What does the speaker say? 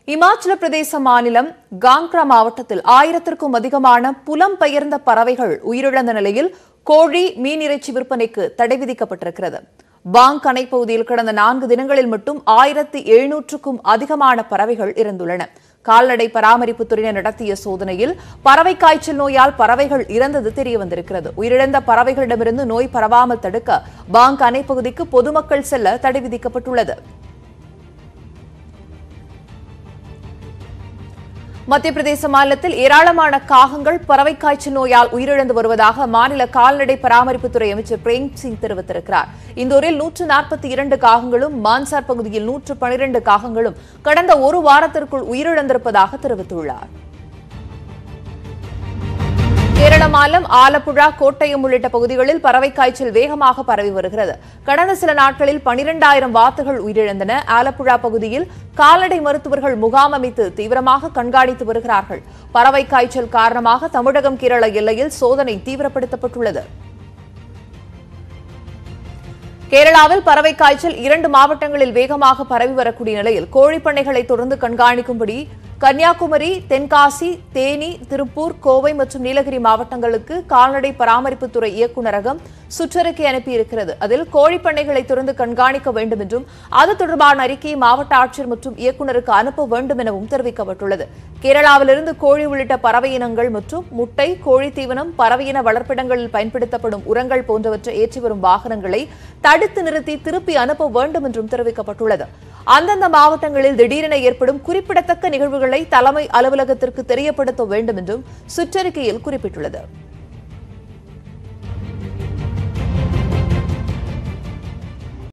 இமாச்சல பிரதேச மாநிலம் காங்க்ரா மாவட்டத்தில் ஆயிரத்திற்கும் அதிகமான புலம்பெயர்ந்த பறவைகள் உயிரிழந்த நிலையில் கோழி மீன் இறைச்சி விற்பனைக்கு தடை விதிக்கப்பட்டிருக்கிறது பாங் அணை பகுதியில் கடந்த நான்கு தினங்களில் மட்டும் ஆயிரத்தி எழுநூற்றுக்கும் அதிகமான பறவைகள் இறந்துள்ளன கால்நடை பராமரிப்பு துறையினர் நடத்திய சோதனையில் பறவை காய்ச்சல் நோயால் பறவைகள் இறந்தது தெரிய வந்திருக்கிறது உயிரிழந்த பறவைகளிடமிருந்து நோய் பரவாமல் தடுக்க பாங் அணை பகுதிக்கு பொதுமக்கள் செல்ல தடை விதிக்கப்பட்டுள்ளது மத்திய பிரதேச மாநிலத்தில் ஏராளமான காகங்கள் பறவை காய்ச்சல் நோயால் உயிரிழந்து வருவதாக மாநில கால்நடை பராமரிப்புத்துறை அமைச்சர் பிரேம் சிங் தெரிவித்திருக்கிறார் இந்தூரில் நூற்று நாற்பத்தி இரண்டு காகங்களும் மான்சார் பகுதியில் நூற்று பனிரெண்டு காகங்களும் கடந்த ஒரு வாரத்திற்குள் உயிரிழந்திருப்பதாக தெரிவித்துள்ளார் கேரள மாநிலம் ஆலப்புழா கோட்டயம் உள்ளிட்ட பகுதிகளில் பறவை காய்ச்சல் வேகமாக பரவி வருகிறது கடந்த சில நாட்களில் பனிரெண்டாயிரம் வாத்துகள் உயிரிழந்தன ஆலப்புழா பகுதியில் கால்நடை மருத்துவர்கள் முகாம் அமைத்து தீவிரமாக கண்காணித்து வருகிறார்கள் பறவை காய்ச்சல் காரணமாக தமிழகம் கேரள எல்லையில் சோதனை தீவிரப்படுத்தப்பட்டுள்ளது கேரளாவில் பறவை காய்ச்சல் இரண்டு மாவட்டங்களில் வேகமாக பரவி வரக்கூடிய நிலையில் கோழிப்பண்ணைகளை தொடர்ந்து கண்காணிக்கும்படி கன்னியாகுமரி தென்காசி தேனி திருப்பூர் கோவை மற்றும் நீலகிரி மாவட்டங்களுக்கு கால்நடை பராமரிப்புத்துறை இயக்குநரகம் சுற்றறிக்கை அனுப்பியிருக்கிறது அதில் கோழிப்பண்ணைகளை தொடர்ந்து கண்காணிக்க வேண்டும் என்றும் அது தொடர்பான அறிக்கையை மாவட்ட ஆட்சியர் மற்றும் இயக்குநருக்கு அனுப்ப வேண்டும் எனவும் தெரிவிக்கப்பட்டுள்ளது கேரளாவிலிருந்து கோழி உள்ளிட்ட பறவை இனங்கள் மற்றும் முட்டை கோழி தீவனம் பறவையின வளர்ப்பிடங்களில் பயன்படுத்தப்படும் உரங்கள் போன்றவற்றை ஏற்றி வரும் வாகனங்களை தடுத்து நிறுத்தி திருப்பி அனுப்ப வேண்டும் என்றும் தெரிவிக்கப்பட்டுள்ளது அந்தந்த மாவட்டங்களில் திடீரென ஏற்படும் குறிப்பிடத்தக்க நிகழ்வுகளை தலைமை அலுவலகத்திற்கு தெரியப்படுத்த வேண்டும் என்றும் சுற்றறிக்கையில் குறிப்பிட்டுள்ளது